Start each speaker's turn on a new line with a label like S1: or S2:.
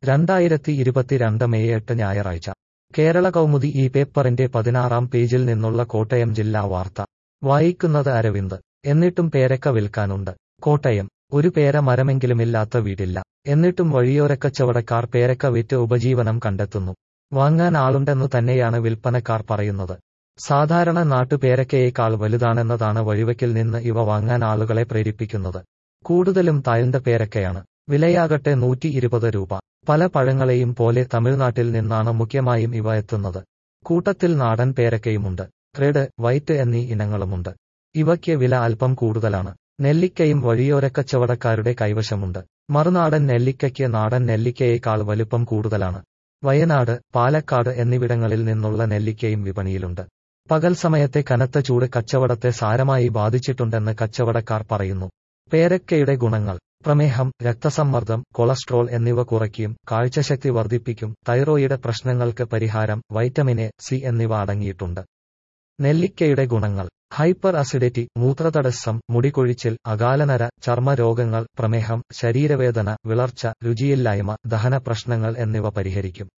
S1: രണ്ടായിരത്തി ഇരുപത്തിരണ്ട് മെയ് എട്ട് ഞായറാഴ്ച കേരള കൗമുദി ഈ പേപ്പറിന്റെ പതിനാറാം പേജിൽ നിന്നുള്ള കോട്ടയം ജില്ലാ വാർത്ത വായിക്കുന്നത് അരവിന്ദ് എന്നിട്ടും പേരക്ക വിൽക്കാനുണ്ട് കോട്ടയം ഒരു പേര മരമെങ്കിലുമില്ലാത്ത വീടില്ല എന്നിട്ടും വഴിയോരക്കച്ചവടക്കാർ പേരക്ക വിറ്റ് ഉപജീവനം കണ്ടെത്തുന്നു വാങ്ങാൻ ആളുണ്ടെന്നു തന്നെയാണ് വിൽപ്പനക്കാർ പറയുന്നത് സാധാരണ നാട്ടുപേരക്കയേക്കാൾ വലുതാണെന്നതാണ് വഴിവെക്കിൽ നിന്ന് ഇവ വാങ്ങാൻ ആളുകളെ പ്രേരിപ്പിക്കുന്നത് കൂടുതലും താഴ്ന്ന പേരക്കയാണ് വിലയാകട്ടെ നൂറ്റി ഇരുപത് രൂപ പല പഴങ്ങളെയും പോലെ തമിഴ്നാട്ടിൽ നിന്നാണ് മുഖ്യമായും ഇവ എത്തുന്നത് കൂട്ടത്തിൽ നാടൻ പേരക്കയുമുണ്ട് റെഡ് വൈറ്റ് എന്നീ ഇനങ്ങളുമുണ്ട് ഇവയ്ക്ക് വില അല്പം കൂടുതലാണ് നെല്ലിക്കയും വഴിയോരക്കച്ചവടക്കാരുടെ കൈവശമുണ്ട് മറുനാടൻ നെല്ലിക്കയ്ക്ക് നാടൻ നെല്ലിക്കയേക്കാൾ വലുപ്പം കൂടുതലാണ് വയനാട് പാലക്കാട് എന്നിവിടങ്ങളിൽ നിന്നുള്ള നെല്ലിക്കയും വിപണിയിലുണ്ട് പകൽ സമയത്തെ കനത്ത ചൂട് കച്ചവടത്തെ സാരമായി ബാധിച്ചിട്ടുണ്ടെന്ന് കച്ചവടക്കാർ പറയുന്നു പേരക്കയുടെ ഗുണങ്ങൾ പ്രമേഹം രക്തസമ്മർദ്ദം കൊളസ്ട്രോൾ എന്നിവ കുറയ്ക്കും കാഴ്ചശക്തി വർദ്ധിപ്പിക്കും തൈറോയിഡ് പ്രശ്നങ്ങൾക്ക് പരിഹാരം വൈറ്റമിൻ എ സി എന്നിവ അടങ്ങിയിട്ടുണ്ട് നെല്ലിക്കയുടെ ഗുണങ്ങൾ ഹൈപ്പർ അസിഡിറ്റി മൂത്രതടസ്സം മുടികൊഴിച്ചിൽ അകാലനര ചർമ്മരോഗങ്ങൾ പ്രമേഹം ശരീരവേദന വിളർച്ച രുചിയില്ലായ്മ ദഹന പ്രശ്നങ്ങൾ എന്നിവ പരിഹരിക്കും